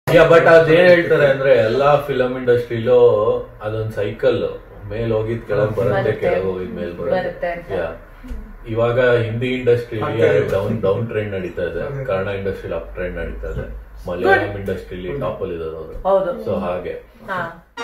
Yeah but ಅದೇನ್ ಹೇಳ್ತಾರೆ ಅಂದ್ರೆ ಎಲ್ಲಾ ಫಿಲಂ ಇಂಡಸ್ಟ್ರಿಲೂ ಅದೊಂದ್ ಸೈಕಲ್ ಮೇಲ್ ಹೋಗಿದ್ ಕೆಳಗ್ ಬರುತ್ತೆ ಬರುತ್ತೆ. ಕೆಳಗ್ ಹೋಗಿದ್ ಮೇಲ್ ಬರುತ್ತೆ ಬರುತ್ತೆ ಅಂತ. ಯಾ ಇವಾಗ ಹಿಂದಿ ಇಂಡಸ್ಟ್ರಿಲಿ ಹಾಗೆ. ಡೌನ್ ಡೌನ್ ಟ್ರೆಂಡ್ ನಡೀತಾ ಇದೆ ಅದೇ. ಕನ್ನಡ ಇಂಡಸ್ಟ್ರಿಲಿ ಅಪ್ ಟ್ರೆಂಡ್ ನಡೀತಾ ಇದೆ ಮಲಯಾಳಂ ಇಂಡಸ್ಟ್ರಿಲಿ ಟಾಪ್ ಅಲ್ಲಿ ಇದಾರೆ ಅವರು ಹೌದು ಸೊ ಹಾಗೆ ಹಾ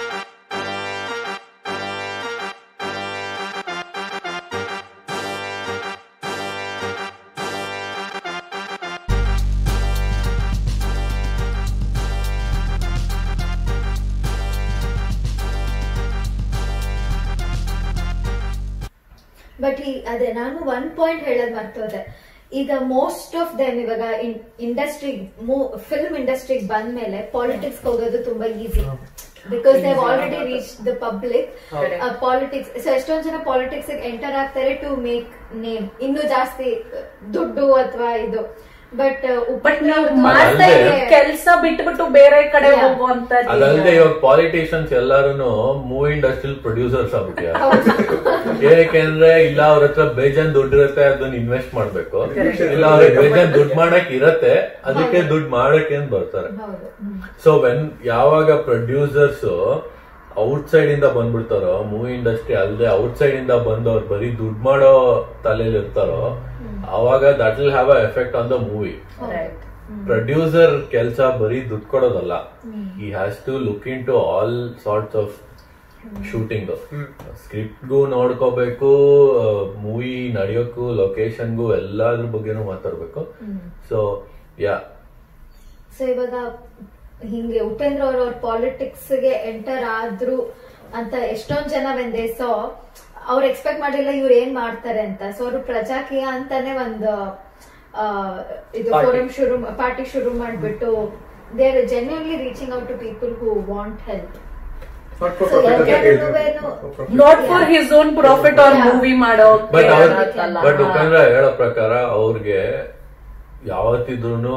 ಬಟ್ ಈ ಅದೇ ನಾನು ಒನ್ ಪಾಯಿಂಟ್ ಹೇಳೋದ್ ಮರ್ತೋದೆ ಈಗ ಮೋಸ್ಟ್ ಆಫ್ ದೆಮ್ ಇವಾಗ ಇಂಡಸ್ಟ್ರಿ ಫಿಲ್ಮ್ ಇಂಡಸ್ಟ್ರಿಗೆ ಬಂದ್ಮೇಲೆ ಪಾಲಿಟಿಕ್ಸ್ ಹೋಗೋದು ತುಂಬಾ easy because they already reach the public politics so ಎಷ್ಟೊಂದ್ ಜನ ಪಾಲಿಟಿಕ್ಸ್ ಎಂಟರ್ ಆಗ್ತಾರೆ ಟು ಮೇಕ್ ನೇಮ್ ಇನ್ನೂ ಜಾಸ್ತಿ ದುಡ್ಡು ಅಥವಾ ಇದು ಬಟ್ ಬಟ್ ನಾವು ಮಾಡ್ತಾ ಮಾಡ್ತಾ ಇರೋ ಕೆಲಸ ಬಿಟ್ಬಿಟ್ಟು ಬೇರೆ ಕಡೆ Yeah. ಹೋಗುವಂತ ಅದಲ್ಲದೆ ಇವಾಗ ಪಾಲಿಟಿಷಿಯನ್ಸ್ ಎಲ್ಲಾರು ಮೂವಿ ಇಂಡಸ್ಟ್ರಿಲ್ ಪ್ರೊಡ್ಯೂಸರ್ಸ್ ಆಗ್ಬಿಟ್ಟಿದ್ದಾರೆ ಏಕೆಂದ್ರೆ ಇಲ್ಲ ಅವ್ರ ಹತ್ರ ಬೇಜಾನ್ ದುಡ್ಡು ಇರುತ್ತೆ ಅದನ್ನ ಇನ್ವೆಸ್ಟ್ ಮಾಡ್ಬೇಕು ಇಲ್ಲ ಅವ್ರಿಗೆ ಬೇಜಾನ್ ದುಡ್ಡು ಮಾಡಕ್ ಇರತ್ತೆ ಅದಕ್ಕೆ ದುಡ್ಡು ಮಾಡಕ್ಕೆ ಅಂತ ಬರ್ತಾರೆ ಹೌದು ಸೊ ವೆನ್ ಯಾವಾಗ ಪ್ರೊಡ್ಯೂಸರ್ಸ್ ಔಟ್ ಸೈಡ್ ಇಂದ ಬಂದ್ಬಿಡ್ತಾರೋ ಮೂವಿ ಇಂಡಸ್ಟ್ರಿ ಅಲ್ಲದೆ ಔಟ್ ಸೈಡ್ ಇಂದ ಬಂದವ್ರು ಬರೀ ದುಡ್ಡು ಮಾಡೋ ತಲೆಯಲ್ಲಿ ಇರ್ತಾರೋ ಅವಾಗ that will have a effect on the movie producer ಕೆಲಸ ಬರೀ ದುಡ್ಡು ಕೊಡೋದಲ್ಲ ಈ has to look into all sorts of shooting ಸ್ಕ್ರಿಪ್ಟ್ಗೂ ನೋಡ್ಕೋಬೇಕು ಮೂವಿ ನಡೆಯೋಕ್ಕೂ ಲೊಕೇಶನ್ಗೂ ಎಲ್ಲಾದ್ರ ಬಗ್ಗೆನೂ ಮಾತಾಡ್ಬೇಕು ಸೊ ಯಾ ಸೊ ಇವಾಗ ಹಿಂಗೆ ಉಪೇಂದ್ರ ಅವ್ರ ಅವ್ರ ಪಾಲಿಟಿಕ್ಸ್ ಗೆ ಎಂಟರ್ ಆದ್ರು ಅಂತ ಎಷ್ಟೊಂದ್ ಜನ ವೆಂದೆ ಸೊ ಅವ್ರು ಎಕ್ಸ್ಪೆಕ್ಟ್ ಮಾಡಿಲ್ಲ ಇವ್ರು ಏನ್ ಮಾಡ್ತಾರೆ ಅಂತ ಸೊ ಅವರು ಪ್ರಜಾಕೀಯ ಅಂತಾನೆ ಒಂದು ಆ, ಇದು Party. ಫೋರಂ ಶುರು ಪಾರ್ಟಿ ಶುರು ಮಾಡ್ಬಿಟ್ಟು they are genuinely reaching out to people who want help Not for So, profit ಅಂತ ಎಲ್ಲರಿಗೂ ಹೇಳಿದ್ರು. ಏನು- For profit. Not for his own profit ಅವ್ರ Yeah. ಮೂವಿ ಮಾಡೋ ಬಟ್ ಅವ್ರ ಅನ್ನೋದಲ್ಲ. ಬಟ್ ಉಪೇಂದ್ರ ಹೇಳೋ ಪ್ರಕಾರ ಅವ್ರಿಗೆ ಯಾವತ್ತಿದ್ರು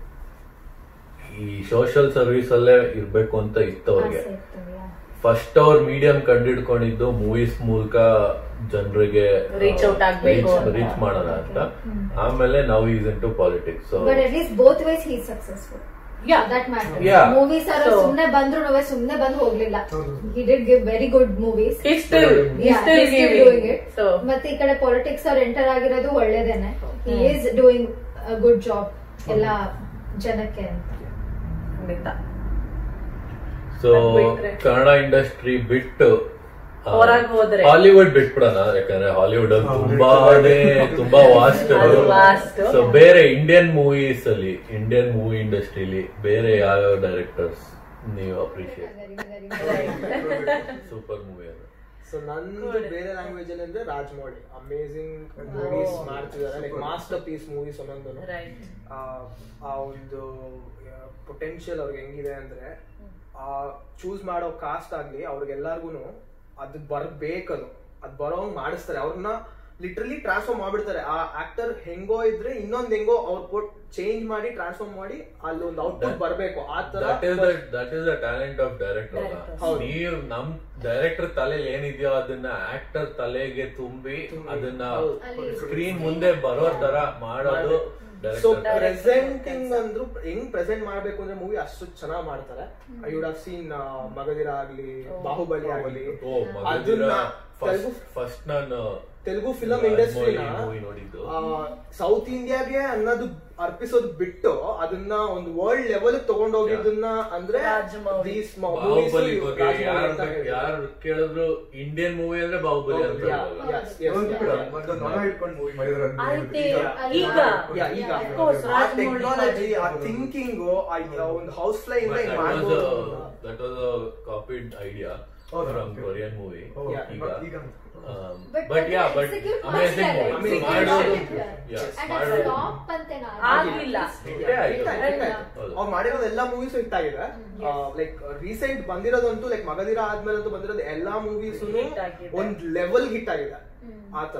ಈ ಸೋಷಿಯಲ್ ಸರ್ವಿಸ್ ಅಲ್ಲೇ ಇರ್ಬೇಕು ಅಂತ ಇತ್ತು ಅವ್ರಿಗೆ ಆಸೆ ಇತ್ತು, yeah. ಫಸ್ಟ್ ಅವ್ರ ಮೀಡಿಯಂ ಕಂಡಿಡ್ಕೊಂಡಿದ್ದು ಮೂವೀಸ್ ಮೂಲಕ ಜನರಿಗೆ Reach out ಆಗ್ಬೇಕು ಅಂತ. ರೀಚ್ ಮಾಡೋಣ ಅಂತ ಆಮೇಲೆ ನಾವು is into politics so but at least both ways he successful Yeah. That matter Yeah. Movies So- ಸುಮ್ನೆ ಬಂದ್ರು ಸುಮ್ನೆ ಬಂದ್ ಹೋಗ್ಲಿಲ್ಲ ಹೌದು. He did give very good movies He's still, he's Yeah, still he's still giving. doing it. So, ಮತ್ತೆ ಈ ಕಡೆ politics ಅವ್ರು ಎಂಟರ್ ಆಗಿರೋದು ಒಳ್ಳೇದೇನೆ he is doing good job ಎಲ್ಲ ಜನಕ್ಕೆ ಅಂತ ಖಂಡಿತ. ಸೊ ಅದ್ ಬಿಟ್ರೆ? ಕನ್ನಡ ಇಂಡಸ್ಟ್ರಿ ಬಿಟ್ಟು ಆ, ಹೊರಗ್ ಹೋದ್ರೆ? ಹಾಲಿವುಡ್ ಬಿಟ್ಬಿಡೋಣ ಯಾಕಂದ್ರೆ ಹಾಲಿವುಡ್ ಅಲ್ಲಿ ಹೌದು, ತುಂಬಾನೇ ತುಂಬಾ ವಾಸ್ಟ್ ಅದು vast. ಸೊ ಬೇರೆ ಇಂಡಿಯನ್ ಮೂವೀಸ್ ಅಲ್ಲಿ ಇಂಡಿಯನ್ ಮೂವಿ ಇಂಡಸ್ಟ್ರಿಲಿ ಬೇರೆ ಯಾವ್ಯಾವ ಡೈರೆಕ್ಟರ್ಸ್ ನೀವು ಅಪ್ರಿಶಿಯೇಟ್ ಸೂಪರ್ ಮೂವಿ ಅದು ಸೊ ನಂದು ಬೇರೆ ಲ್ಯಾಂಗ್ವೇಜ್ ಅಲ್ಲಿ ಅಂದ್ರೆ ರಾಜ್ಮೌಳಿ ಅಮೇಸಿಂಗ್ ಮೂವೀಸ್ ಮಾಡ್ತಿದ್ದಾರೆ ಲೈಕ್ ಮಾಸ್ಟರ್ ಪೀಸ್ ಮೂವೀಸ್ ಒಂದೊಂದು Right. ಆ ಒಂದು ಪೊಟೆನ್ಶಿಯಲ್ ಅವ್ರಿಗೆ ಹೆಂಗಿದೆ ಅಂದ್ರೆ ಆ ಚೂಸ್ ಮಾಡೋ ಕಾಸ್ಟ್ ಆಗ್ಲಿ ಅವ್ರಿಗೆಲ್ಲರಿಗೂ ಅದು ಬರ್ಬೇಕದು ಅದ್ ಬರೋಂಗ್ ಮಾಡಿಸ್ತಾರೆ ಅವ್ರನ್ನ ಲಿಟ್ರಲಿ ಟ್ರಾನ್ಸ್ಫಾರ್ಮ್ ಮಾಡ್ಬಿಡ್ತಾರೆ ಆ ಆಕ್ಟರ್ ಹೆಂಗೋ ಇದ್ರೆ ಇನ್ನೊಂದ್ ಹೆಂಗೋ ಅವ್ರು ಕೊಟ್ ಚೇಂಜ್ ಮಾಡಿ ಟ್ರಾನ್ಸ್ಫಾರ್ಮ್ ಮಾಡಿ ಅಲ್ಲಿ ಒಂದು ಔಟ್ಪುಟ್ ಬರ್ಬೇಕು ಆ ತರ that is that is the talent of director Director. ನೀವು ನಮ್ ಡೈರೆಕ್ಟರ್ ತಲೆಯಲ್ಲಿ ಏನಿದೆಯೋ ಅದನ್ನ ಆಕ್ಟರ್ ತಲೆಗೆ ತುಂಬಿ ಅದನ್ನ ಹೌದು. ಸ್ಕ್ರೀನ್ ಮುಂದೆ ಬರೋ ತರ ಮಾಡೋದು ಸೊ ಡೈರೆಕ್ಟರ್ ಪ್ರೆಸೆಂಟಿಂಗ್ ಅಂದ್ರು ಹೆಂಗ್ ಪ್ರೆಸೆಂಟ್ ಮಾಡ್ಬೇಕು ಅಂದ್ರೆ ಮೂವಿ ಅಷ್ಟು ಚೆನ್ನಾಗ್ ಮಾಡ್ತಾರೆ I would have seen Magadheera ಆಗ್ಲಿ ಬಾಹುಬಲಿ ಆಗ್ಲಿ ಓ ಅದನ್ನ ಫಸ್ಟ್ ತೆಲುಗು ಫಸ್ಟ್ ನಾನು ತೆಲುಗು ಫಿಲಂ ರಾಜಮೌಳಿ ಇಂಡಸ್ಟ್ರಿನ movie ನೋಡಿದ್ದು ಸೌತ್ ಇಂಡಿಯಾಗೆ ಅನ್ನೋದು ಅರ್ಪಿಸೋದು ಬಿಟ್ಟು ಅದನ್ನ ಒಂದು ವರ್ಲ್ಡ್ ಲೆವೆಲ್ ತಗೊಂಡೋಗಿದ್ದನ್ನ ಅಂದ್ರೆ Rajamouli. these mo- movies Bahubali ಬಗ್ಗೆ ರಾಜಮೌಳಿ ಯಾರು ಅಂತ ಹೇಳ್ತಾರೆ. ಯಾರು ಕೇಳಿದ್ರು ಇಂಡಿಯನ್ ಮೂವಿ ಅಂದ್ರೆ ಬಾಹುಬಲಿ ಅಂತ Yeah, ಹೇಳ್ಬೋದು. yes, yes, ಒಂದು yeah, ಬಿಡು, yeah. ಒಂದು ನೊಣ ಹಿಡ್ಕೊಂಡು movie ಮಾಡಿದಾರೆ ಅಂತ ಆಯ್ತೆ. ಹೇಳ್ಬಿಟ್ಟು ಈಗ Yeah, ಈಗ Of course, ಆ ರಾಜಮೌಳಿ ಟೆಕ್ನಾಲಜಿ ಆ ಮಾಡಿದ್ದು. ಥಿಂಕಿಂಗ್ ಒಂದು ಹೌಸ್ ಫ್ಲೈ ಇಂದ But ಹಿಂಗ್ that was ಮಾಡ್ಬೋದು a that was a copied idea ಹೌದಾ? from Okay. Korean movie. Oh, Yeah. ಈಗ ಈಗ um, But but yeah, but execute amazing ಮಾಡಿದ್ದಾರೆ. movie. Execute ಮಾಡೋದು ಮಾಡಿದ್ದಾರೆ. yeah, And ಮಾಡೋದು ಅದು flop ಅಂತೇನಾ? ಆಗ್ಲಿಲ್ಲ. ಹಿಟ್ಟೇ ಆಯ್ತು. Hit ಆಯ್ತು, hit ಆಯ್ತು. ಹೌದು. ಅವ್ರು ಮಾಡಿರೋದು ಎಲ್ಲಾ ಮೂವೀಸ್ ಹಿಟ್ ಆಗಿದೆ ಲೈಕ್ ರೀಸೆಂಟ್ ಬಂದಿರೋದಂತೂ ಲೈಕ್ ಮಗದಿರ ಆದ್ಮೇಲೆ ಅಂತೂ ಬಂದಿರೋದು ಎಲ್ಲಾ ಮೂವೀಸ್ Hit ಆಗಿದೆ. ಒಂದ್ ಲೆವೆಲ್ ಹಿಟ್ ಆಗಿದೆ ಆತರ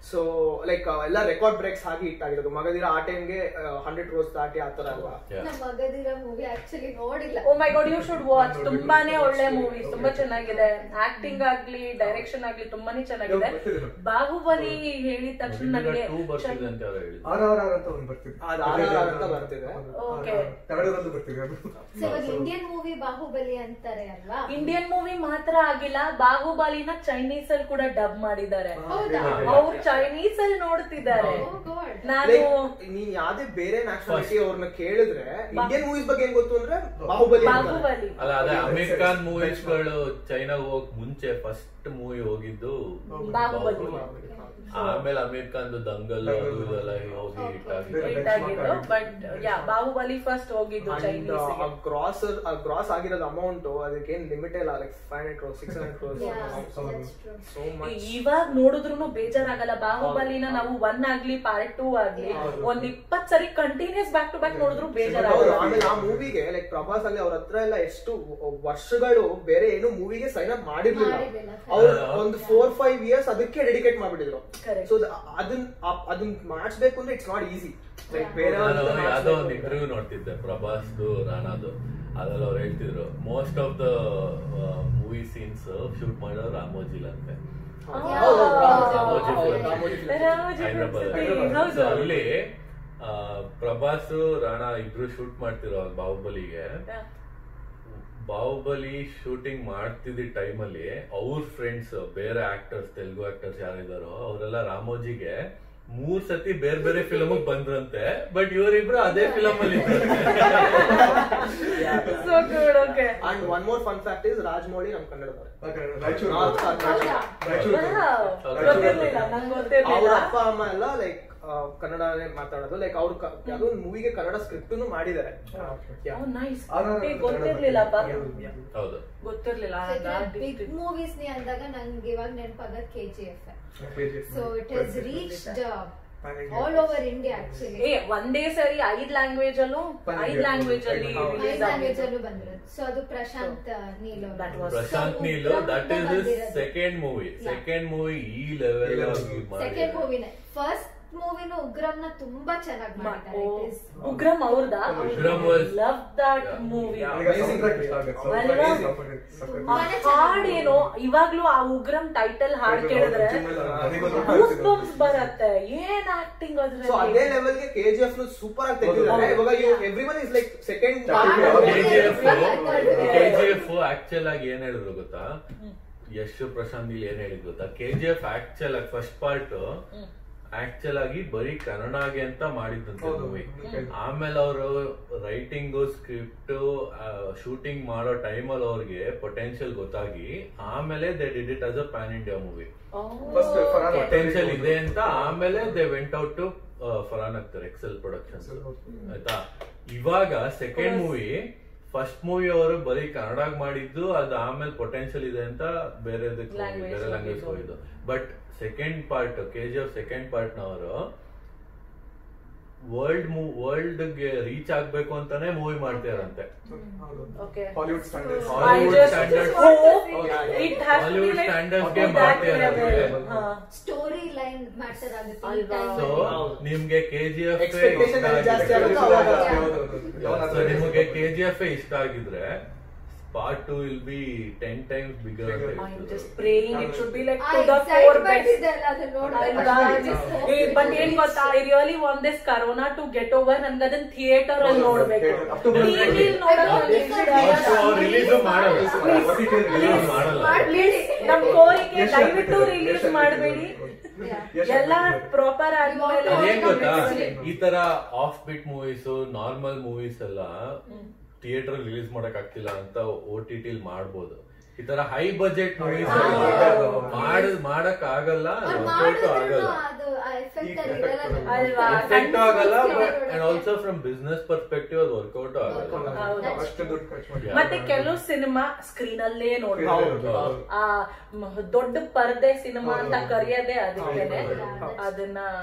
ಸೊ ಲೈಕ್ ಎಲ್ಲ ರೆಕಾರ್ಡ್ ಬ್ರೇಕ್ಸ್ ಆಗಿ ಹಿಟ್ ಆಗಿರೋದು ಮಗದಿರ ಆ ಟೈಮ್ಗೆ ಹಂಡ್ರೆಡ್ ಕ್ರೋಸ್ ದಾಟಿ ಆ ತರ ಅಲ್ವಾ Yeah. ನಮ್ಮ ಮಗದಿರ ಮೂವಿ ಆಕ್ಚುಲಿ ನೋಡಿಲ್ಲ oh my god you should watch ತುಂಬಾನೇ ಒಳ್ಳೆ ಮೂವಿ ತುಂಬಾ ಚೆನ್ನಾಗಿದೆ ಆಕ್ಟಿಂಗ್ ಆಗ್ಲಿ ಡೈರೆಕ್ಷನ್ ಆಗ್ಲಿ ತುಂಬಾನೇ ಚೆನ್ನಾಗಿದೆ ಗೊತ್ತಿದೆ. ಬಾಹುಬಲಿ ಹೇಳಿದ ತಕ್ಷಣ ನನಗೆ ಟೂ ಬರ್ತಿದೆ ಅಂತ ಯಾರೋ ಹೇಳಿದ್ರು ಆರ್ ಆರ್ ಆರ್ ಅಂತ ಒಂದು ಬರ್ತಿದೆ ಅದು RRR ಅಂತ ಬರ್ತಿದೆ. Okay. ಕನ್ನಡದಲ್ಲೂ ಬರ್ತಿದೆ ಅದು ಸೊ ಇವಾಗ ಇಂಡಿಯನ್ ಮೂವಿ ಬಾಹುಬಲಿ ಅಂತಾರೆ ಅಲ್ವಾ ಇಂಡಿಯನ್ ಮೂವಿ ಮಾತ್ರ ಆಗಿಲ್ಲ ಬಾಹುಬಲಿನ ಚೈನೀಸ್ ಅಲ್ಲಿ ಕೂಡ ಡಬ್ ಮಾಡಿದ್ದಾರೆ ಹೌದಾ ಅವ್ರು ಚೈನೀಸ್ ಅಲ್ಲಿ ನೋಡ್ತಿದ್ದಾರೆ Oh God. ನಾನು ಲೈಕ್ ನೀನ್ ಯಾವ್ದೇ ಬೇರೆ ನ್ಯಾಷನಾಲಿಟಿ ಅವ್ರನ್ನ ಕೇಳಿದ್ರೆ ಇಂಡಿಯನ್ ಮೂವೀಸ್ ಬಗ್ಗೆ ಏನ್ ಗೊತ್ತು ಅಂದ್ರೆ ಬಾಹುಬಲಿ ಅಂತಾರೆ. ಬಾಹುಬಲಿ ಅಲ್ಲ ಅದೇ ಅಮೀರ್ ಖಾನ್ ಮೂವೀಸ್ ಗಳು ಚೈನಾಗ್ ಹೋಗಕ್ ಮುಂಚೆ ಫಸ್ಟ್ ಮೂವಿ ಹೋಗಿದ್ದು ಬಾಹುಬಲಿ. ಬಾಹುಬಲಿ. ಆಮೇಲೆ ಅಮೀರ್ ಖಾನ್ ದಂಗಲ್ ಅದು ಇದೆಲ್ಲ ಹೋಗಿ ಹಿಟ್ ಆಗಿದೆ ಹಿಟ್ ಆಗಿದ್ದು ಬಟ್ ಯಾ ಬಾಹುಬಲಿ ಫಸ್ಟ್ ಹೋಗಿದ್ದು And, ಚೈನೀಸ್ ಆ ಗ್ರಾಸ್ ಗ್ರಾಸ್ ಆಗಿರೋದು ಅಮೌಂಟ್ ಅದಕ್ಕೆ ಏನ್ ಲಿಮಿಟ್ ಇಲ್ಲ like five hundred crores six hundred crores Yeah, that's true. So much ಇವಾಗ ನೋಡಿದ್ರು ಬೇಜಾರಾಗಲ್ಲ ಬಾಹುಬಲಿನ ನಾವು ಒನ್ ಆಗ್ಲಿ ಪಾರ್ಟ್ ಟೂ ಆಗ್ಲಿ ಒಂದ್ ಇಪ್ಪತ್ ಸರಿ ಕಂಟಿನ್ಯೂಸ್ ಬ್ಯಾಕ್ ಟು ಬ್ಯಾಕ್ ನೋಡಿದ್ರು ಹೌದು ಬೇಜಾರಾಗಲ್ಲ ಆಮೇಲೆ ಆ ಮೂವಿಗೆ ಲೈಕ್ ಪ್ರಭಾಸ್ ಅಲ್ಲಿ ಅವ್ರ ಹತ್ರ ಎಲ್ಲ ಎಷ್ಟು ವರ್ಷಗಳು ಬೇರೆ ಏನು ಮೂವಿಗೆ ಸೈನ್ ಅಪ್ ಮಾಡಿರ್ಲಿಲ್ಲ ಮಾಡಿರ್ಲಿಲ್ಲ. ಅವ್ರು ಒಂದು ಫೋರ್ ಫೈವ್ ಇಯರ್ಸ್ ಅದಕ್ಕೆ ಡೆಡಿಕೇಟ್ ಮಾಡ್ಬಿಟ್ಟಿದ್ರು Correct. ಸೊ ಅದನ್ನ ಆ- ಅದನ್ನ ಮಾಡಿಸ್ಬೇಕು ಅಂದ್ರೆ ಇಟ್ಸ್ ನಾಟ್ ಈಸಿ ಲೈಕ್ ಬೇರೆ ನಾನು ಯಾವ್ದೋ ಒಂದು ಇಂಟರ್ವ್ಯೂ ನೋಡ್ತಿದ್ದೆ ಪ್ರಭಾಸ್ದು ರಾಣಾದು ಅದ್ರಲ್ಲಿ ಅವ್ರು ಹೇಳ್ತಿದ್ರು most of the movie scenes shoot ಮಾಡೋರು ರಾಮೋಜಿಲ್ ಅಂತೆ ರಾಮೋಜಿ film. ರಾಮೋಜಿ ಹೈದ್ರಾಬಾದ್ film ಹೌದು. So ಅಲ್ಲಿ ಆ, ಪ್ರಭಾಸ್ ರಾಣಾ ಇಬ್ರು ಶೂಟ್ ಮಾಡ್ತಿರೋ ಬಾಹುಬಲಿಗೆ ಬಾಹುಬಲಿ ಶೂಟಿಂಗ್ ಮಾಡ್ತಿದ್ದ ಟೈಮಲ್ಲಿ ಅವ್ರ ಫ್ರೆಂಡ್ಸ್ ಬೇರೆ ಆಕ್ಟರ್ಸ್ ತೆಲುಗು ಆಕ್ಟರ್ಸ್ ಯಾರಿದಾರೋ ಅವರೆಲ್ಲ ರಾಮೋಜಿಗೆ ಮೂರ್ ಸತಿ ಬೇರೆ ಬೇರೆ ಫಿಲಮ್ ಬಂದ್ರಂತೆ ಬಟ್ ಇವರಿಬ್ರು ಅದೇ ಫಿಲಮ್ ಅಲ್ಲಿ so good okay and one more fun fact is Rajamouli ನಮ್ ಕನ್ನಡದವ್ರೆ ರಾಯಚೂರು North Karnataka. ರಾಯಚೂರು ಗೊತ್ತಿರ್ಲಿಲ್ಲ ನಂಗೆ ಅವ್ರ ಗೊತ್ತಿರ್ಲಿಲ್ಲ ಅಪ್ಪ ಅಮ್ಮ ಎಲ್ಲ ಲೈಕ್ ಕನ್ನಡನೇ ಮಾತಾಡೋದು ಲೈಕ್ ಅವ್ರು ಯಾವ್ದೋ ಒಂದು ಮೂವಿಗೆ ಕನ್ನಡ ಸ್ಕ್ರಿಪ್ಟ್ ಮಾಡಿದ್ದಾರೆ Yeah. ನೈಸ್ ಆರ್ ಗೊತ್ತಿರ್ಲಿಲ್ಲಪ್ಪ ಹೌದು ಗೊತ್ತಿರ್ಲಿಲ್ಲ ಬಿಗ್ ಮೂವೀಸ್ ನಿ ಅಂದಾಗ ನಂಗೆ ಇವಾಗ ನೆನಪಾಗದ್ K G F KGF. So it has reached Pan India. All over India actually ಏ ಒಂದೇ ಸರಿ ಐದ್ ಲ್ಯಾಂಗ್ವೇಜ್ ಅಲ್ಲೂ Pan ಐದ್ India. ಲ್ಯಾಂಗ್ವೇಜ್ ಅಲ್ಲಿ ಹೌದು. ರಿಲೀಸ್ ಲ್ಯಾಂಗ್ವೇಜ್ ಆಗಿದ್ದು ಅಲ್ಲೂ ಬಂದಿರೋದು ಸೊ ಅದು ಪ್ರಶಾಂತ್ ನೀಲ್ ಅವ್ರು. That was- Prashanth So, Neel Ugramm that ಅಂತ ಇಸ್ ಬಂದಿರೋದು. Second movie Yeah. Second movie ಈ ಲೆವೆಲ್ ಈ level. ಸೆಕೆಂಡ್ ಮೂವಿನೇ ಫಸ್ಟ್ ಮೂವಿನೂ ಉಗ್ರಂನ ತುಂಬಾ ಚೆನ್ನಾಗಿ ಮಾಡಿದ್ದಾರೆ It is- ಉಗ್ರಂ ಅವ್ರದಾ Ugramm was- love that Yeah. Movie Yeah. ನನಗೆ soundtrack ಇಷ್ಟ ಆಗುತ್ತೆ. ಅಲ್ವಾ? Soundtrack. ಆ ಹಾಡೇನೋ ಇವಾಗ್ಲೂ ಆ ಉಗ್ರಂ ಟೈಟಲ್ ಹಾಡ್ ಕೇಳಿದ್ರೆ ಗೂಸ್ ಬಂಪ್ಸ್ ಬರತ್ತೆ ಏನ್ ಆಕ್ಟಿಂಗ್ ಸೊ ಅದೇ ಅದ್ರಲ್ಲಿ ಲೆವೆಲ್ಗೆ ಕೆ ಜಿ ಎಫ್ ಸೂಪರ್ ಆಗಿ ತೆಗೆದಿದ್ದಾರೆ ಹೌದು. ಇವಾಗ everyone is like second KGF Yeah. KGF actual ಆಗಿ ಏನ್ ಹೇಳಿದ್ರು ಗೊತ್ತಾ ಯಶ್ ಪ್ರಶಾಂತ್ ನೀಲ್ ಏನ್ ಹೇಳಿದ್ರು ಗೊತ್ತಾ ಕೆಜಿಎಫ್ ಆಕ್ಚುಲ್ ಆಗಿ ಫಸ್ಟ್ ಪಾರ್ಟ್ ಆಕ್ಚುಲ್ ಆಗಿ ಬರೀ ಕನ್ನಡಗೆ ಅಂತ ಮಾಡಿದ್ದಂತೆ ಹೌದು. Movie Okay. ಆಮೇಲೆ ಅವರು ರೈಟಿಂಗ್ ಸ್ಕ್ರಿಪ್ಟ್ ಶೂಟಿಂಗ್ ಮಾಡೋ ಟೈಮಲ್ಲಿ ಅವ್ರಿಗೆ ಪೊಟೆನ್ಶಿಯಲ್ ಗೊತ್ತಾಗಿ ಆಮೇಲೆ they did it as a pan India movie First Farhan potential ಇದೆ ಅಂತ ಆಮೇಲೆ they went out to Farhan ಆಗ್ತಾರೆ ಎಕ್ಸೆಲ್ ಪ್ರೊಡಕ್ಷನ್ಸ್ ಆಯ್ತಾ ಇವಾಗ ಸೆಕೆಂಡ್ ಮೂವಿ ಫಸ್ಟ್ ಮೂವಿ ಅವರು ಬರೀ ಕನ್ನಡ ಮಾಡಿದ್ದು ಅದು ಆಮೇಲೆ ಪೊಟೆನ್ಶಿಯಲ್ ಇದೆ ಅಂತ ಬೇರೆ Language ಬೇರೆ ಲ್ಯಾಂಗ್ವೇಜ್ ಹೋಗಿದ್ದು. ಹೋಗಿದ್ದು but second part K G F second part ನವರು ವರ್ಲ್ಡ್ ವರ್ಲ್ಡ್ ಗೆ ರೀಚ್ ಆಗ್ಬೇಕು ಅಂತಾನೆ ಮೂವಿ ಮಾಡ್ತಾರಂತೆ Okay. Hollywood standards I Hollywood just standards. hope Yeah, it has to be Hollywood like standards to ಗೆ that ಮಾಡ್ತಾರೆ level. ಅಂದ್ರೆ. ಹಾ. Story line matter ಆಗುತ್ತೆ ಈ ಅಲ್ವಾ? time ಸೊ ಅಲ್ಲಿ. ಹೌದು. ನಿಮ್ಗೆ ಕೆ ಜಿ ಎಫ್ Expectation ಎಲ್ಲ ಜಾಸ್ತಿ ಆಗುತ್ತೆ ಅವಾಗ. ಸೊ ನಿಮಗೆ ಕೆ ಜಿ ಎಫ್ ಇಷ್ಟ ಆಗಿದ್ರೆ part two will be ten times bigger ಅಂತ I'm ಹೇಳ್ತಿದ್ರು. just praying it should be like ಆ to the four excitement best. ಇದೆ ಅಲ್ಲ, ಅದನ್ನ ನೋಡ್ಬೇಕು. ಅಲ್ವಾ? I just hope ಏ, it but will ಏನ್ reach. ಗೊತ್ತಾ I really want this corona to get over ನನ್ಗೆ ಅದನ್ನ ಥಿಯೇಟರ್ ಅಲ್ಲಿ ಹೌದು, ನೋಡ್ಬೇಕು theatre. Up to TV Definitely. ಲಿ ನೋಡೋದು I ನಂಗೆ hope ಇಷ್ಟ so. ಇಲ್ಲ. ಮತ್ತು ಅವ್ರು ರಿಲೀಸ್ ಮಾಡಲ್ಲ Please. ರಿಲೀಸ್ ಮಾಡಲ್ಲ ಮಾಡ್ಬೇಡಿ. ನಮ್ ಕೋರಿಕೆ Yes, ದಯವಿಟ್ಟು yes, ರಿಲೀಸ್ yes, ಮಾಡಬೇಡಿ Yes, ಎಲ್ಲ yes. ಪ್ರಾಪರ್ ಆದ್ಮೇಲೆ ಅದೇನ್ ಗೊತ್ತಾ Honestly. ಈ ತರ offbeat movies normal movies ಎಲ್ಲ ಥಿಯೇಟರ್ ರಿಲೀಸ್ ಮಾಡಕ್ ಆಗ್ತಿಲ್ಲ ಅಂತ ಓ ಟಿ ಟಿ ಮಾಡ್ಬೋದು ಈ ತರ ಹೈ ಬಜೆಟ್ ಮೂವೀಸ್ ಹಾ. ಮಾಡ ಮಾಡಕ್ ಆಗಲ್ಲ ಅವ್ರು ವರ್ಕೌಟ್ ಮಾಡಿದ್ರೂ ಆಗಲ್ಲ ಅದು ಆ effect ಈ ಅಲ್ಲಿ effect ಇರಲ್ಲ ನಮ್ಗೆ. ಅಲ್ವಾ? ಎಫೆಕ್ಟ್ ಆಗಲ್ಲ ಕಣ್ಣು and also from business perspective ಅದು ವರ್ಕೌಟ್ ಆಗಲ್ಲ ಹೌದು. ಅಷ್ಟು ದುಡ್ಡು ಖರ್ಚು ಮಾಡಿ ಮತ್ತೆ ಕೆಲವು ಸಿನಿಮಾ ಸ್ಕ್ರೀನ್ ಅಲ್ಲೇ ನೋಡ್ಬೋದು ಹೌದು, ಹೌದು. ಆ ಮ- ದೊಡ್ಡ ಪರದೆ ಸಿನಿಮಾ ಅಂತ ಹೌದು. ಕರೆಯೋದೇ ಅದಕ್ಕೇನೆ ಹೌದು, ಹೌದು. ಅದನ್ನ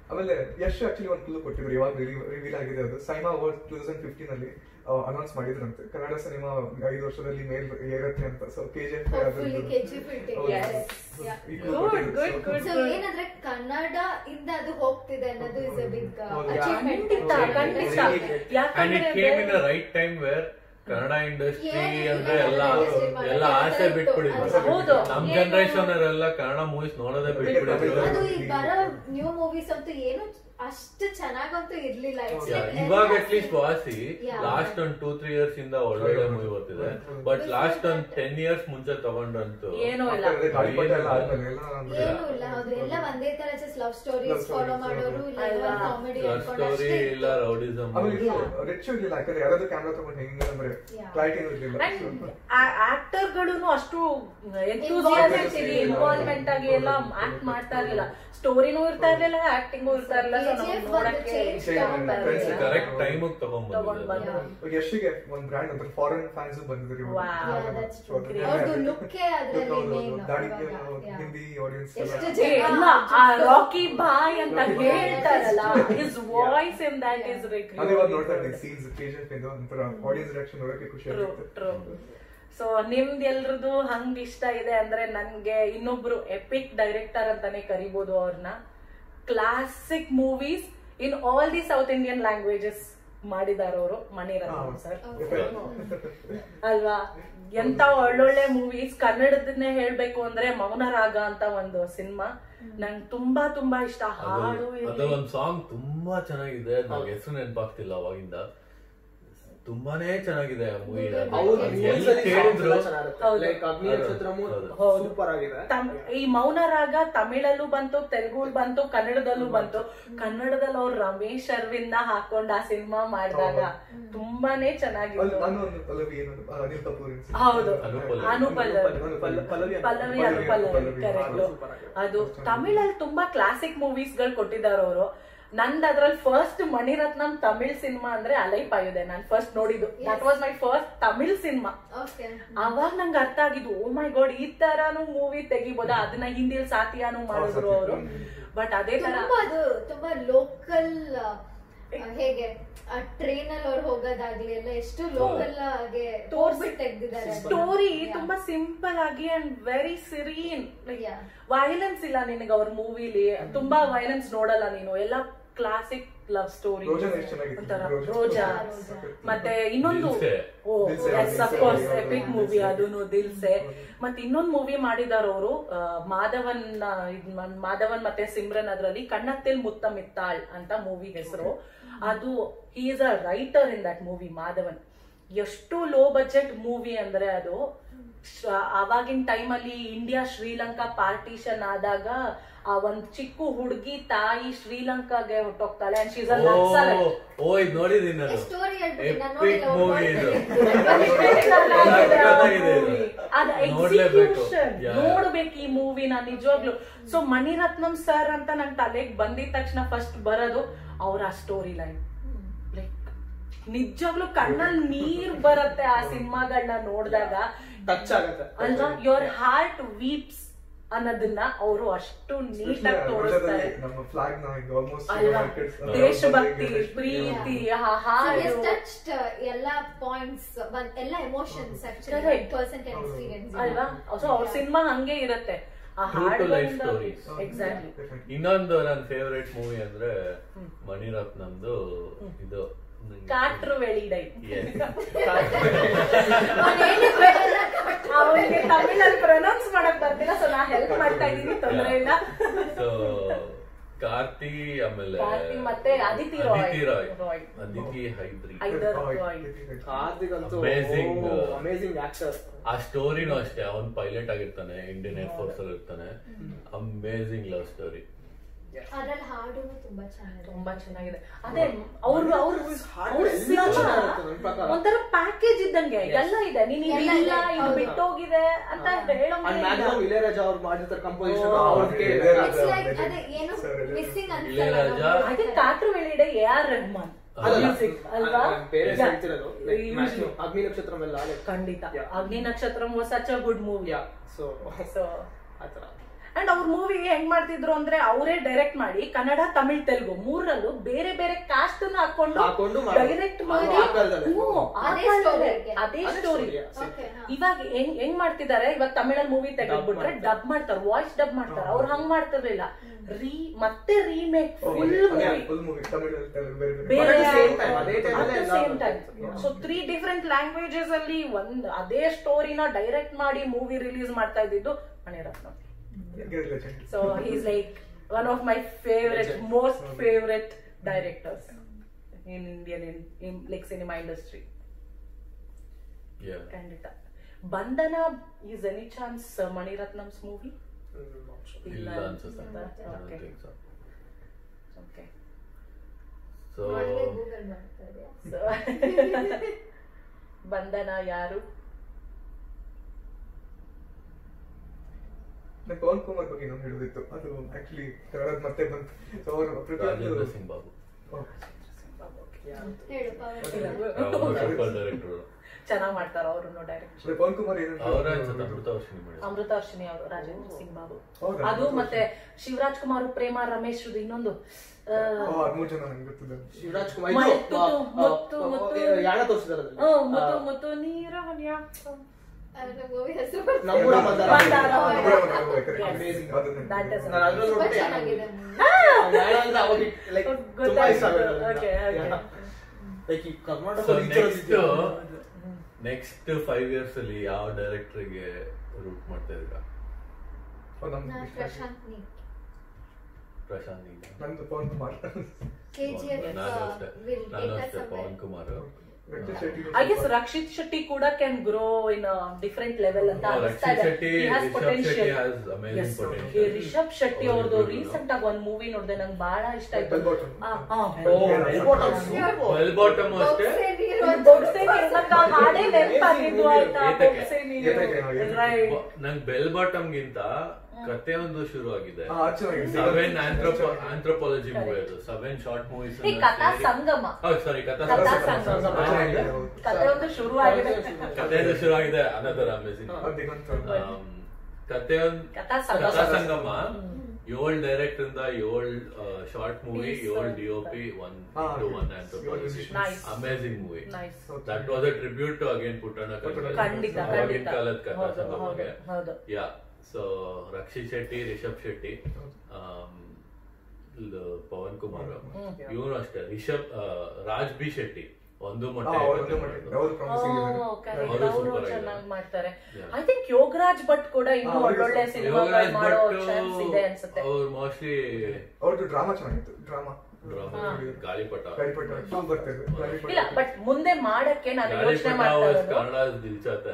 ಆಮೇಲೆ ಯಶ್ ಆಕ್ಚುಲಿ ಒಂದು ಕ್ಲೂ ಕೊಟ್ಟಿದ್ರು ಇವಾಗ ರಿವೀಲ್ ಆಗಿದೆ ಅದು SIIMA award two thousand fifteen ಅಲ್ಲಿ ಅನೌನ್ಸ್ ಮಾಡಿದ್ರಂತೆ ಕನ್ನಡ ಸಿನಿಮಾ ಐದು ವರ್ಷದಲ್ಲಿ ಮೇಲ್ ಏರತ್ತೆ ಅಂತ so K G Hopefully KGF will take it. Yeah. Good, good, good. So ಏನಂದ್ರೆ ಕನ್ನಡ ಇಂದ ಅದು ಹೋಗ್ತಿದೆ ಅನ್ನೋದು ಇಸ್ ಅ ಬಿಗ್ ಹೌದು. ಅಚೀವ್ಮೆಂಟ್ ಖಂಡಿತ ಖಂಡಿತ ಅಂಡ್ ಇಟ್ ಯಾಕಂದ್ರೆ came in right time where Kannada industry ಏನಿಲ್ಲ, ಅಂದ್ರೆ ಎಲ್ಲ industry ಎಲ್ಲ ಆಸೆ ಮಾಡೋದು ಬಿಟ್ಬಿಟ್ಟಿದ್ರು ಹೌದು. ನಮ್ ಏನು- ಜನರೇಷನ್ ಅವರೆಲ್ಲ ಕನ್ನಡ ಮೂವೀಸ್ ನೋಡೋದೇ ಬಿಟ್ಬಿಟ್ಟಿದ್ರು ಅದು ಈ ಬರೋ ನ್ಯೂ ಮೂವೀಸ್ ಅಂತೂ ಏನು ಅಷ್ಟು ಚೆನ್ನಾಗಂತೂ ಇರ್ಲಿಲ್ಲ It's Yeah, like ಇವಾಗ ಎಲ್ಲ ಅಟ್ ಲೀಸ್ಟ್ ವಾಸಿ Yeah. ಲಾಸ್ಟ್ ಒಂದ್ ಟೂ ತ್ರೀ ಇಯರ್ಸ್ ಇಂದ ಒಳ್ಳೊಳ್ಳೆ ಮೂವಿ ಬರ್ತಿದೆ ಬಟ್ ಲಾಸ್ಟ್ ಒಂದ್ ಟೆನ್ ಇಯರ್ಸ್ ಮುಂಚೆ ತಗೊಂಡ್ರಂತೂ ಏನೂ ಇಲ್ಲ ಗಾಳಿಪಟ ಎಲ್ಲ ಆದ್ಮೇಲೆ ಎಲ್ಲ ಅಂದ್ರೆ ಏನು ಇಲ್ಲ ಹೌದು ಎಲ್ಲ ಒಂದೇ ತರ just love Love stories stories, follow ಮಾಡೋರು ಇಲ್ಲ ಅಲ್ವಾ? ಕಾಮಿಡಿ ಲವ್ ಅನ್ಕೊಂಡು ಸ್ಟೋರಿ ಅಷ್ಟೇ ಇಲ್ಲ ರೌಡಿಸಮ್ ಆಮೇಲೆ ಇದು ರಿಚ್ ಇರ್ಲಿಲ್ಲ ಯಾಕಂದ್ರೆ ಯಾರಾದ್ರೂ ಕ್ಯಾಮ್ರಾ ತಗೊಂಡು ಹೆಂಗೆ ಅಂದ್ರೆ Yeah. ಕ್ಲಾರಿಟಿ ಇರ್ಲಿಲ್ಲ ಅಂಡ್ ಆಕ್ಟರ್ ಗಳು ಅಷ್ಟು ಎಂತೂಸಿಯಾಸ್ಟಿಕ್ ಇನ್ವಾಲ್ವ್ಮೆಂಟ್ ಆಗಿ ಎಲ್ಲ ಆಕ್ಟ್ ಮಾಡ್ತಾ ಇರ್ಲಿಲ್ಲ ಸ್ಟೋರಿನೂ ಇರ್ತಾ ಇರ್ಲಿಲ್ಲ ಆಕ್ಟಿಂಗು ಇರ್ತಾ ಇರ್ಲಿಲ್ಲ ಸೊ KGF ನಮ್ಗೆ ಒಂದು ನೋಡಕ್ಕೆ change ಇಷ್ಟ ಆಗ್ತಾ Friends ಇರ್ಲಿಲ್ಲ. ಕರೆಕ್ಟ್ ಟೈಮ್ ತಗೊಂಡ್ ತಗೊಂಡ್ಬಂದಿದೆ ಬಂದ್ರು. ಇವಾಗ ಯಶ್ಗೆ ಒಂದ್ ಬ್ರ್ಯಾಂಡ್ ಅಂದ್ರೆ ಫಾರಿನ್ ಫ್ಯಾನ್ಸ್ ಬಂದಿದ್ರು ಇವಾಗ. Wow. Yeah, that's So true. ಅದನ್ನೇ ಅವ್ರ್ದು ಅದು- look ಏ ಅದ್ರಲ್ಲಿ ಹೌದು, main ಹೌದು. ದಾಡಿ ಇವಾಗ, yeah. ಹಿಂದಿ ಆಡಿಯನ್ಸ್ ಎಷ್ಟು ಎಲ್ಲ ಏ, ಜನ ಎಲ್ಲ ಆ ರಾಕಿ ಬಾಯ್ ಅಂತ ಹೇಳ್ತಾರಲ್ಲ his voice in that is ನಾನು ಇವಾಗ ನೋಡ್ತಾ ಇದ್ದೀನಿ ಸೀನ್ಸ್ ಕೆಜಿಎಫ್ ಇಂದ ಒಂಥರ ಆಡಿಯನ್ಸ್ ರಿಯಾಕ್ಷನ್ ನೋಡಕ್ಕೆ ಖುಷಿ ಟ್ರೂ ಆಗುತ್ತೆ ಟ್ರೂ ಸೊ ನಿಮ್ದು ಎಲ್ರದ್ದು ಹಂಗ್ ಇಷ್ಟ ಇದೆ ಅಂದ್ರೆ ನನ್ಗೆ ಇನ್ನೊಬ್ರು ಎಪಿಕ್ ಡೈರೆಕ್ಟರ್ ಅಂತಾನೆ ಕರಿಬಹುದು ಅವ್ರನ್ನ classic movies in all the south Indian languages ಮಾಡಿದಾರ ಅವರು ಮಣಿರತ್ನಂ ಸರ್ ಅಲ್ವಾ ಎಂತ ಒಳ್ಳೊಳ್ಳೆ ಮೂವೀಸ್ ಕನ್ನಡದನ್ನೇ ಹೇಳ್ಬೇಕು ಅಂದ್ರೆ ಮೌನರಾಗ ಅಂತ ಒಂದು ಸಿನಿಮಾ ನಂಗೆ ತುಂಬಾ ತುಂಬಾ ಇಷ್ಟ ಹಾಡು ಅದ್ರ ಒಂದ್ ಸಾಂಗ್ ತುಂಬಾ ಚೆನ್ನಾಗಿದೆ ನಂಗೆ ಹೆಸರು ನೆನಪಾಗ್ತಿಲ್ಲ ಅವಾಗಿಂದ ತುಂಬಾನೇ ಚೆನ್ನಾಗಿದೆ ಮೂವಿ ಅವ್ರು ಎಲ್ಲಿ ಕೇಳಿದ್ರು ಹೌದು. ಲೈಕ್ ಅಗ್ನಿ ನಕ್ಷತ್ರಮು ಹೌದು. ಸೂಪರ್ ಆಗಿದೆ ತಮ್- ಈ ಮೌನ ರಾಗ ತಮಿಳಲ್ಲೂ ಬಂತು ತೆಲುಗು ಬಂತು ಕನ್ನಡದಲ್ಲೂ ಬಂತು ಕನ್ನಡದಲ್ಲಿ ಅವ್ರು ರಮೇಶ್ ಅರವಿಂದ ಹಾಕೊಂಡ್ ಆ ಸಿನಿಮಾ ಮಾಡಿದಾಗ ತುಂಬಾನೇ ಅಲ್ಲಿ ಚೆನ್ನಾಗಿತ್ತು ನಾನು ಒಂದು ಪಲ್ಲವಿ ಏನು ಅನಿಲ್ ಕಪೂರ್ ಇನ್ಸಿಡೆಂಟ್. ಹೌದು ಅನುಪಲ್ಲವಿ. ಅನುಪಲ್ಲವಿ ಪಲ್ಲ- ಪಲ್ಲವಿ ಅಂತ. ಪಲ್ಲವಿ ಪಲ್ಲವಿ, ಅನುಪಲ್ಲವಿ ಪಲ್ಲವಿ. ಕರೆಕ್ಟ್ Super ಆಗಿದೆ. ಅದು ತಮಿಳಲ್ಲಿ ತುಂಬಾ ಕ್ಲಾಸಿಕ್ ಮೂವೀಸ್ ಗಳು ಕೊಟ್ಟಿದ್ದಾರೆ ಅವರು ನಂದ್ ಅದ್ರಲ್ಲಿ ಫಸ್ಟ್ ಮಣಿರತ್ನಂ ತಮಿಳ್ ಸಿನಿಮಾ ಅಂದ್ರೆ ಅಲೈಪಾಯುದೆ ನಾನ್ ಫಸ್ಟ್ ನೋಡಿದ್ದು that was my first Tamil cinema okay ಅವಾಗ ನಂಗೆ ಅರ್ಥ ಆಗಿದ್ದು ಓ ಮೈ ಗಾಡ್ ಈ ತರಾನು ಮೂವಿ ತೆಗಿಬೋದಾ ಅದನ್ನ ಹಿಂದಿಲ್ ಸಾತಿಯಾನು ಮಾಡಿದ್ರು ಅವರು ಬಟ್ ಅದೇ ತರ ತುಂಬಾ ಅದು ತುಂಬಾ ಲೋಕಲ್ ಹೇಗೆ ಟ್ರೈನ್ ಅಲ್ಲಿ ಅವ್ರು ಹೋಗೋದಾಗ್ಲಿ ಎಲ್ಲ ಎಷ್ಟು ಲೋಕಲ್ ಆಗಿ ತೋರ್ಬಿಟ್ಟು ತೆಗ್ದಿದ್ದಾರೆ ಸ್ಟೋರಿ ತುಂಬಾ ಸಿಂಪಲ್ ಆಗಿ and very serene Yeah. Violence ಇಲ್ಲ ನಿನಗೆ ಅವ್ರ ಮೂವಿಲಿ ತುಂಬಾ ವೈಲೆನ್ಸ್ ನೋಡಲ್ಲ ನೀನು ಎಲ್ಲ ಕ್ಲಾಸಿಕ್ ಲವ್ ಸ್ಟೋರಿ ರೋಜಾನ ಎಷ್ಟು ಚೆನ್ನಾಗಿತ್ತು. ಒಂಥರ ರೋಜಾ. ರೋಜಾ ರೋಜಾ. ಮತ್ತೆ ಇನ್ನೊಂದು Dil Se. Oh Dil Se, yes Dil Se. Of course epic movie ಅದೂನು ದಿಲ್ಸೆ ಮತ್ತೆ ಇನ್ನೊಂದು ಮೂವಿ ಮಾಡಿದಾರ ಅವರು ಮಾಧವನ್ ಆ, ಇದ್ ಮ- ಮಾಧವನ್ ಮತ್ತೆ ಸಿಮ್ರನ್ ಅದ್ರಲ್ಲಿ ಕಣ್ಣತ್ತಿಲ್ ಮುತ್ತ ಮಿತ್ತಾಳ್ ಅಂತ ಮೂವಿ ಹೆಸರು ಅದು he is a writer in that movie Madhavan ಎಷ್ಟು ಲೋ ಬಜೆಟ್ ಮೂವಿ ಅಂದ್ರೆ ಅದು ಶ- ಆವಾಗಿನ ಟೈಮಲ್ಲಿ ಇಂಡಿಯಾ ಶ್ರೀಲಂಕಾ ಪಾರ್ಟಿಷನ್ ಆದಾಗ ಆ ಒಂದ್ ಚಿಕ್ಕ ಹುಡುಗಿ ತಾಯಿ ಶ್ರೀಲಂಕಾಗೆ ಹೊಟ್ಟೋಗ್ತಾಳೆ ಅಂಡ್ ಶೀಸ್ ಓ ಓ ಇದ್ ನೋಡಿದೀನಿ ನಾನು ಸ್ಟೋರಿ ಹೇಳ್ಬಿಡಿ ನಾನು ಎಪಿಕ್ ನೋಡಿಲ್ಲ ಮೂವಿ ಇದು ಅದ ನೋಡ್ಲೇಬೇಕು. Execution Yeah. ನೋಡ್ಬೇಕು ಈ ಮೂವಿನ ನಿಜವಾಗ್ಲು ಸೊ ಮಣಿರತ್ನಂ ಸರ್ ಅಂತ ನನ್ ತಲೆಗೆ ಬಂದಿದ ತಕ್ಷಣ ಫಸ್ಟ್ ಬರೋದು ಅವ್ರ ಆ ಸ್ಟೋರಿ ಲೈನ್ ಲೈಕ್ ನಿಜವಾಗ್ಲು ಕಣ್ಣಲ್ಲಿ ನೀರ್ ಬರತ್ತೆ ಆ ಸಿನಿಮಾಗಳನ್ನ ನೋಡಿದಾಗ ಟಚ್ ಆಗತ್ತೆ ಅಲ್ವಾ ಯೋರ್ ಹಾರ್ಟ್ ವೀಪ್ಸ್ ಅನ್ನೋದನ್ನ ಅವರು ಅಷ್ಟು ನೀಟಾಗಿ ತೋರಿಸ್ತಾರೆ ನಮ್ಮ ಫ್ಲಾಗ್ ನ ಇದು ಆಲ್ಮೋಸ್ಟ್ ಅಲ್ವಾ ದೇಶಭಕ್ತಿ ಪ್ರೀತಿ ಆ ಹಾಡು ಟಚ್ಡ್ ಎಲ್ಲಾ ಪಾಯಿಂಟ್ಸ್ ಎಲ್ಲ emotions actually Correct. Person can experience ಅಲ್ವಾ ಸೊ ಅವ್ರ ಸಿನಿಮಾ ಹಂಗೆ ಇರತ್ತೆ ಆ True to life ಹಾಡುಗಳಿಂದ stories. ಎಕ್ಸಾಕ್ಟ್ಲಿ ಇನ್ನೊಂದು ನನ್ನ ಫೇವರೇಟ್ ಮೂವಿ ಅಂದ್ರೆ ಮಣಿರತ್ನಂದು ಇದು ಕಾಟ್ರು ವೆಳಿಡೈ Yes. ಅವನಿಗೆ ತಮಿಳಲ್ಲಿ ಪ್ರೊನೌನ್ಸ್ ಮಾಡಕ್ ಬರ್ತಿಲ್ಲ ಸೊ ನಾ ಹೆಲ್ಪ್ ಮಾಡ್ತಾ ಇದೀನಿ ತೊಂದ್ರೆ ಇಲ್ಲ ಸೊ ಕಾರ್ತಿ ಆಮೇಲೆ ಕಾರ್ತಿ ಮತ್ತೆ ಅದಿತಿ ರಾಯ್. ಅದಿತಿ ರಾಯ್ ರಾಯ್. ಅದಿತಿ ಹೈದ್ರಿ ಐದರ್ ರಾಯ್ ಕಾರ್ತಿಗಂತೂ Amazing. ಅಮೇಸಿಂಗ್ ಆಕ್ಟರ್ ಆ ಸ್ಟೋರಿನೂ ಅಷ್ಟೇ ಅವನ್ ಪೈಲಟ್ ಆಗಿರ್ತಾನೆ ಇಂಡಿಯನ್ ಏರ್ ಫೋರ್ಸ್ ಅಲ್ಲಿ ಇರ್ತಾನೆ ಅಮೇಸಿಂಗ್ ಲವ್ ಸ್ಟೋರಿ ಅದ್ರಲ್ಲಿ ಹಾಡು ತುಂಬಾ ಚೆನ್ನಾಗಿದೆ ತುಂಬಾ ಚೆನ್ನಾಗಿದೆ ಅದೇ ಅವ್ರು ಅವ್ರು ಹಾಡು ಅವ್ರ ಎಲ್ಲ ಸಿನಿಮಾ ಚೆನ್ನಾಗಿರುತ್ತೆ ನನ್ ಪ್ರಕಾರ. ಒಂಥರ ಪ್ಯಾಕೇಜ್ ಇದ್ದಂಗೆ ಎಲ್ಲ ಇದೆ ನೀನ್ ಇದು ಎಲ್ಲ ಇಲ್ಲ ಇದೆ, ಇದು ಹೌದು. ಬಿಟ್ಟೋಗಿದೆ ಅಂತ ಹೇಳೋಂಗೆ ಅಂಡ್ ಇಲ್ಲ. ಮ್ಯಾಕ್ಸಿಮಮ್ ಇಳೆಯರಾಜ ಅವ್ರು ಮಾಡಿರ್ತಾರೆ ಕಂಪೋಸಿಷನ್ ಓ. ಅವ್ರಿಗೆ ಇಳೆಯರಾಜ. ಇಟ್ಸ್ ಲೈಕ್ ಅದೇ ಏನು Sir, ಎಲ್ಲ- ಮಿಸ್ಸಿಂಗ್ ಇಳೆಯರಾಜ. ಅದೇ ಕಾಟ್ರು ವೆಳಿಡೆ ಎ ಆರ್ ರೆಹಮಾನ್ ಅಲ್ಲ. ಮ್ಯೂಸಿಕ್ ಅಲ್ವಾ ಬೇರೆ Yeah. ಹೇಳ್ತಿರೋದು Usually. ಅಗ್ನಿ ನಕ್ಷತ್ರ ಎಲ್ಲ ಖಂಡಿತ Yeah. Agni Natchathiram was such a good movie yeah so so ಆತರ ಅಂಡ್ ಅವ್ರ ಮೂವಿ ಹೆಂಗ್ ಮಾಡ್ತಿದ್ರು ಅಂದ್ರೆ ಅವರೇ ಡೈರೆಕ್ಟ್ ಮಾಡಿ ಕನ್ನಡ ತಮಿಳ್ ತೆಲುಗು ಮೂರಲ್ಲೂ ಬೇರೆ ಬೇರೆ ಕಾಸ್ಟ್ ಹಾಕೊಂಡು ಹಾಕೊಂಡು ಮಾಡೋದು. ಡೈರೆಕ್ಟ್ ಅದು ಮಾಡಿ ಆ ಕಾಲದಲ್ಲಿ. ಹ್ಞೂ, ಆ ಅದೇ ಕಾಲದಲ್ಲಿ. story. ಅದೇ ಅದೇ ಸ್ಟೋರಿ story, yeah. Okay, ಹಾ. ಇವಾಗ ಹೆಂಗ್ ಹೆಂಗ್ ಮಾಡ್ತಿದ್ದಾರೆ ಇವಾಗ ತಮಿಳಲ್ಲಿ ಮೂವಿ ತೆಗೆದ್ಬಿಟ್ರೆ ಮಾಡ್ತಾರೆ. ಡಬ್ ಮಾಡ್ತಾರೆ ವಾಯ್ಸ್ ಡಬ್ ಮಾಡ್ತಾರೆ ಅವ್ರು ಹಂಗ್ ಮಾಡ್ತಿರ್ಲಿಲ್ಲ ರೀ ಮತ್ತೆ remake full movie full movie Tamil Telugu ಬೇರೆ ಬೇರೆ ಬೇರೆ But at the same time, ಅದೇ time ಅಲ್ಲೇ ಎಲ್ಲ same time Yeah. So three different languages ಅಲ್ಲಿ ಒಂದ್ ಅದೇ ಸ್ಟೋರಿನ ಡೈರೆಕ್ಟ್ ಮಾಡಿ ಮೂವಿ ರಿಲೀಸ್ ಮಾಡ್ತಾ ಇದ್ದಿದ್ದು Mani Ratnam legend so is like one of my favourite Legend. Most favourite directors in Indian in like cinema industry Yeah. ಖಂಡಿತ Bandhana is any chance Mani Ratnam's movie ಇಲ್ಲ ಅನ್ಸುತ್ತೆ ಓಕೆ ಸೊ ಓಕೆ ಸೊ ಒಳ್ಳೆ ಗೂಗಲ್ ಮಾಡ್ತಾ ಇದೆಯಾ ಬಂಧನ ಯಾರು ನಂಗೆ ಪವನ್ ಕುಮಾರ್ ಬಗ್ಗೆ ಇನ್ನೊಂದು ಹೇಳೋದಿತ್ತು ಅದು ಆಕ್ಚುಲಿ ಕನ್ನಡದ ಮತ್ತೆ ಬಂತು ಸೊ ಅವರು ರಾಜೇಂದ್ರ ಪ್ರತಿಯೊಂದು ಸಿಂಗ್ ಬಾಬು ಹೇಳು ಪವನ್ ಸೂಪರ್ ಡೈರೆಕ್ಟರ್ ಚೆನ್ನಾಗ್ ಮಾಡ್ತಾರ ಅವ್ರು ಡೈರೆಕ್ಟ್ ಅಂದ್ರೆ ಪವನ್ ಕುಮಾರ್ ಏನು ಅವರ ಅನ್ಸುತ್ತೆ ಅಮೃತ ವರ್ಷಿಣಿ ಮಾಡಿದ್ರು ಅಮೃತ ಅರ್ಶಿನಿ ಅವರು ರಾಜೇಂದ್ರ ಸಿಂಗ್ ಬಾಬು ಹೌದಾ? ಅದು ಮತ್ತೆ ಶಿವರಾಜ್ ಕುಮಾರ್ ಪ್ರೇಮ ರಮೇಶ್ ಇನ್ನೊಂದು ಆ, ಹದಿಮೂರು ಜನ ನಂಗೆ ಗೊತ್ತಿಲ್ಲ ಶಿವರಾಜ್ ಕುಮಾರ್ ಮುತ್ತು, ಇದು, ಆ, ಮುತ್ತು, ಆ, ಮುತ್ತು. ಆ, ಯಾಣ ತೋರಿಸಿದಾರೆ ಅದ್ರಲ್ಲಿ. ಆ, ಮುತ್ತು ಆ, ಮುತ್ತು ನೀರವನ್ಯ ಅದ್ರ ಮೂವಿ ಹೆಸರು ನಮ್ಮೂರ Mandara. Mandara. Amazing. That is ನಾನು ಅದ್ರಲ್ಲಿ ತುಂಬಾ ನೋಡ್ಬಿಟ್ಟು ಯಾಣ ಚೆನ್ನಾಗಿದೆ ಆ, ಯಾಣ ಅಂದ್ರೆ ಅವಾಗ like ತುಂಬಾ ಇಷ್ಟ ಆಗೋಯ್ತು Okay, okay. ಯಾಣ. Like ಈ ಕರ್ನಾಟಕ ಸೊ reach ನೆಕ್ಸ್ಟ್ ಆಗೋದಿದೆಯಲ್ಲ. ನೆಕ್ಸ್ಟ್ ಫೈವ್ ಇಯರ್ಸ್ ಅಲ್ಲಿ ಯಾವ ಡೈರೆಕ್ಟರ್ ಗೆ ರೂಟ್ ಮಾಡ್ತಾ ಇದ್ದೀರಾ ನಾ ಪ್ರಶಾಂತ್ ನೀ ಪ್ರಶಾಂತ್ ಈಗ ನಂದು Pavan Kumar K G F ನಾನು ಅಷ್ಟೇ ವಿಲ್ ನಾನು ಟೇಕ್ ಅಷ್ಟೇ as Pavan Kumar Venkatesh Shetty I guess Rakshit Shetty ಕೂಡ can grow in different level ಅಂತ Oh, ಅನಿಸ್ತಾ ರಕ್ಷಿತ್ ಇದೆ Shetty, He has Rishabh potential. Shetty has amazing Yes, potential. ಈ ರಿಷಬ್ ಶೆಟ್ಟಿ ಅವ್ರದ್ದು ಅವ್ರಿಬ್ರು ರೀಸೆಂಟ್ ಆಗಿ ಒಂದ್ ಮೂವಿ ನೋಡಿದೆ ನಂಗೆ ಬಹಳ ಇಷ್ಟ ಆಯ್ತು Bell Bottom. ಆ, ಆ, ಓ, Bell Bell Bottom. Bottom, super. Bell bottom ಅಷ್ಟೇ ಬೊಗ್ಸೆ ನೀರು, ನಂಗ್ ಆ ಹಾಡೇ ನೆನ್ಪಾಗಿದ್ದು ಆಯ್ತಾ ಏತಕ್ಕೆ? ಬೊಗ್ಸೆ ನೀರು. ಏತಕ್ಕೆ? Right. ನಂಗೆ ಬೆಲ್ ಬಾಟಮ್ ಗಿಂತ ಕತೆ ಒಂದು ಶುರು ಆಗಿದೆ ಹಾ, ಅದು ಚೆನ್ನಾಗಿದೆ. ಸೆವೆನ್ ಆಂಥ್ರೋಪಾಲಜಿ ಮೂವಿ ಅದು ಸೆವೆನ್ ಶಾರ್ಟ್ ಮೂವೀಸ್ ಈ ಕಥಾ ಸಂಗಮ ಸಾರಿ ಕಥಾ ಕಥಾ ಸಂಗಮ. ಸಂಗಮ ಚೆನ್ನಾಗಿದೆ. ಕಥೆ ಒಂದು ಶುರು ಆಗಿದೆ ಕಥೆಯಿಂದ ಶುರು ಆಗಿದೆ ಅನದರ್ ಅಮೇಸಿಂಗ್ ಅದು ದಿಗಂತ ಕತೆ ಒಂದ್ ಕಥಾ ಸಂಗಮ. ಕಥಾ ಸಂಗಮ ಏಳ್ ಡೈರೆಕ್ಟರ್ ಇಂದ ಏಳ್ ಶಾರ್ಟ್ ಮೂವಿ Piece. ಏಳ್ ಡಿ ಒ ಪಿ ಒನ್ ಹಾ, two one yes. Anthropology Nice. Amazing movie nice that was a tribute to again Puttanna Kanagal. ಖಂಡಿತ ಅವಾಗಿನ ಖಂಡಿತ ಕಾಲದ ಕಥಾ ಹೌದು ಹೌದು ಸಂಗಮಗೆ ಹೌದು yeah so Rakshit Shetty Rishab Shetty um, ಇದು ಪವನ್ ಕುಮಾರ್ ಇವನು ಅಷ್ಟೇ ರಿಷಬ್ ಆ, ರಾಜ್ ಬಿ ಶೆಟ್ಟಿ ಒಂದು ಮೊಟ್ಟೆ ಕಥೆ ಮಾಡಿದ್ದು. ಅವರು ಪ್ರಾಮಿಸಿಂಗ್ ಅವರು ಅವರು super ಚೆನ್ನಾಗಿ ಆಗಿದೆ. ಮಾಡ್ತಾರೆ Yeah. I think Yogaraj Bhat ಕೂಡ ಇನ್ನೂ ಹಾ, ಒಳ್ಳೊಳ್ಳೆ ಯೋಗರಾಜ್ ಸಿನಿಮಾಗಳು ಯೋಗರಾಜ್ ಮಾಡೋ ಭಟ್ ಚಾನ್ಸ್ ಇದೆ ಅನ್ಸುತ್ತೆ ಅವ್ರು ಮೋಸ್ಟ್ಲಿ ಅವ್ರದ್ದು ಡ್ರಾಮಾ ಚೆನ್ನಾಗಿತ್ತು ಡ್ರಾಮಾ ಗಾಳಿಪಟ ಗಾಳಿಪಟ ಟೂ ಬರ್ತಿದೆ ಗಾಳಿಪಟ ಇಲ್ಲ ಬಟ್ ಮುಂದೆ ಮಾಡಕ್ಕೆ ನಾನು ಯೋಚನೆ ಗಾಳಿಪಟ ಮಾಡ್ತಾ was ಇರೋದು ಕನ್ನಡ ದಿಲ್ಚಾತೆ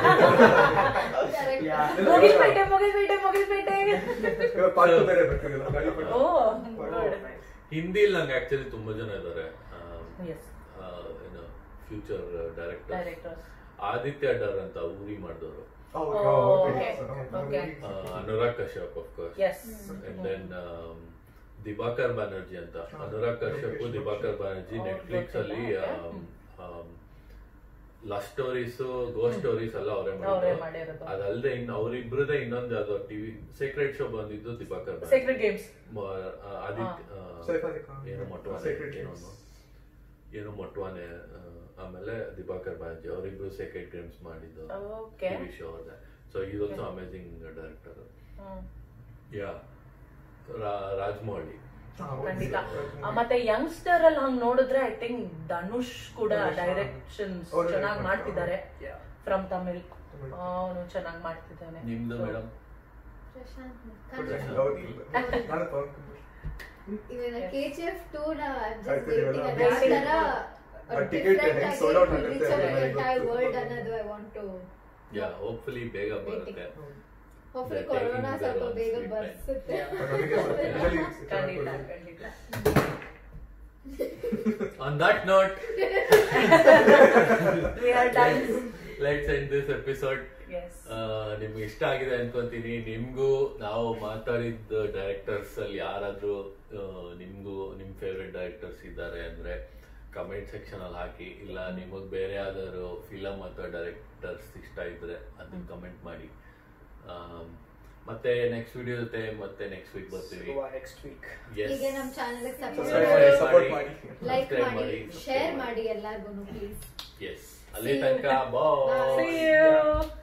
ಮುಗಿಸ್ಬೇಟೆ ಮುಗಿಸ್ಬೇಟೆ ಮುಗಿಸ್ಬೇಟೆ ಇವಾಗ ಪಾರ್ಟ್ ಟೂ ಬೇರೆ ಬರ್ತಿದಿಲ್ಲ ಗಾಳಿಪಟ ಓ ಗುಡ್ ಹಿಂದಿಲ್ ನಂಗೆ ಆಕ್ಚುಲಿ ತುಂಬಾ ಜನ ಇದ್ದಾರೆ ಎಸ್ ಏನು future director directors Aditya Dhar ಅಂತ ಊರಿ ಮಾಡಿದವರು ಹೌದು, Oh, ಹೌದು, okay, ಹೌದು. okay. Anurag Kashyap of course yes and then Dibakar Banerjee ಅಂತ ಅನುರಾಗ್ ಕಶ್ಯಪ್ ದಿವಾಕರ್ ಬ್ಯಾನರ್ಜಿ Oh, ನೆಟ್ಫ್ಲಿಕ್ಸ್ ಅಲ್ಲಿ ಗೊತ್ತಿಲ್ಲ, ಲವ್ ಸ್ಟೋರೀಸ್ ಗೋ ಸ್ಟೋರೀಸ್ ಎಲ್ಲ ಅವರೇ ಅವ್ರೇ ಮಾಡಿದ್ರು ಮಾಡಿರೋದು. ಅದಲ್ಲದೆ ಇನ್ ಅವ್ರಿಬ್ರದೇ ಇನ್ನೊಂದು ಯಾವ್ದೋ ಟಿವಿ ಸೀಕ್ರೆಟ್ ಶೋ ಬಂದಿದ್ದು ದಿವಾಕರ್ ಸೀಕ್ರೆಟ್ ಗೇಮ್ಸ್ ಮ- ಆ, ಆದಿತ್ಯ ಆ, Saif Ali Khan. ಏನು ಮೊಟ್ಟವಾನೆ Sacred ಏನೋ Games. ಏನು ಮೊಟ್ಟವಾನೆ ಆ, ಆಮೇಲೆ ದಿವಾಕರ್ ಬ್ಯಾನರ್ಜಿ ಅವರಿಬ್ರು ಸೀಕ್ರೆಟ್ ಗೇಮ್ಸ್ ಮಾಡಿದ್ದು Okay. ಟಿವಿ ಶೋ ಅದೇ so is also amazing director yeah Rajamouli ಹಾ, ಹೌದು. ಖಂಡಿತ ಆ, ಮತ್ತೆ ಯಂಗ್ಸ್ಟರ್ ಅಲ್ಲಿ ಹಂಗ್ ನೋಡಿದ್ರೆ ಐ ಥಿಂಕ್ ಧನುಷ್ ಕೂಡ ಧನುಷ್, ಹಾ. ಡೈರೆಕ್ಷನ್ಸ್ ಅವ್ರು ಚೆನ್ನಾಗಿ direct ಮಾಡ್ತಿದ್ದಾರೆ Yeah. ಫ್ರಮ್ ತಮಿಳ್ ತಮಿಳ್. ಅವನು ಚೆನ್ನಾಗಿ ಮಾಡ್ತಿದ್ದಾನೆ ನಿಮ್ದು So, ಮೇಡಮ್ ಹೌದು. ನಾನು ಪವನ್ ಕುಮಾರ್ ಇವಾಗ ಕೆ ಜಿ ಎಫ್ ಟೂ ಕಾಯ್ತಿದೀವಲ್ಲ? ಆ ticket ಹೆಂಗ್ sold out ಆಗುತ್ತೆ ಅನ್ನೋದು ವರ್ಲ್ಡ್ ಅನ್ನೋದು I want to yeah hopefully ಬೇಗ ಬರುತ್ತೆ ಹೋಪ್ಫುಲಿ They're ಕೊರೋನಾ taking ಸ್ವಲ್ಪ their ಬೇಗ own sweet ಬರ್ಸುತ್ತೆ ನನಗೆ ಸ್ವಲ್ಪ usually ಚೆನ್ನಾಗಿ ಖಂಡಿತ ಕೊಡ್ತಾರೆ. ಖಂಡಿತ on that note we are done let's end this episode yes ನಿಮ್ಗೆ ಇಷ್ಟ ಆಗಿದೆ ಅನ್ಕೊಂತೀನಿ ನಿಮ್ಗೂ ನಾವು ಮಾತಾಡಿದ ಡೈರೆಕ್ಟರ್ಸ್ ಅಲ್ಲಿ ಯಾರಾದ್ರೂ ಆ, ನಿಮ್ಗೂ ನಿಮ್ ಫೇವ್ರೆಟ್ ಡೈರೆಕ್ಟರ್ಸ್ ಇದ್ದಾರೆ ಅಂದ್ರೆ ಕಮೆಂಟ್ ಸೆಕ್ಷನ್ ಅಲ್ಲಿ ಹಾಕಿ ಇಲ್ಲ ನಿಮಗ್ ಬೇರೆ ಯಾವ್ದಾದ್ರು ಫಿಲಮ್ ಅಥವಾ ಡೈರೆಕ್ಟರ್ಸ್ ಇಷ್ಟ ಇದ್ರೆ ಅದನ್ನ ಕಮೆಂಟ್ ಮಾಡಿ ಮತ್ತೆ ನೆಕ್ಸ್ಟ್ ವಿಡಿಯೋ ಜೊತೆ ಮತ್ತೆ ನೆಕ್ಸ್ಟ್ ವೀಕ್ ಬರ್ತೀವಿ ನೆಕ್ಸ್ಟ್ ವೀಕ್ Yes. ಈಗ ನಮ್ಮ ಚಾನಲ್ Subscribe ಮಾಡಿ, ಸಪೋರ್ಟ್ support ಮಾಡಿ. ಲೈಕ್ Subscribe ಮಾಡಿ ಮಾಡಿ, ಶೇರ್ subscribe ಮಾಡಿ ಎಲ್ಲಾರ್ಗು ಪ್ಲೀಸ್ ಎಸ್ ಅಲ್ಲಿ ತನಕ Bye. Bye See you.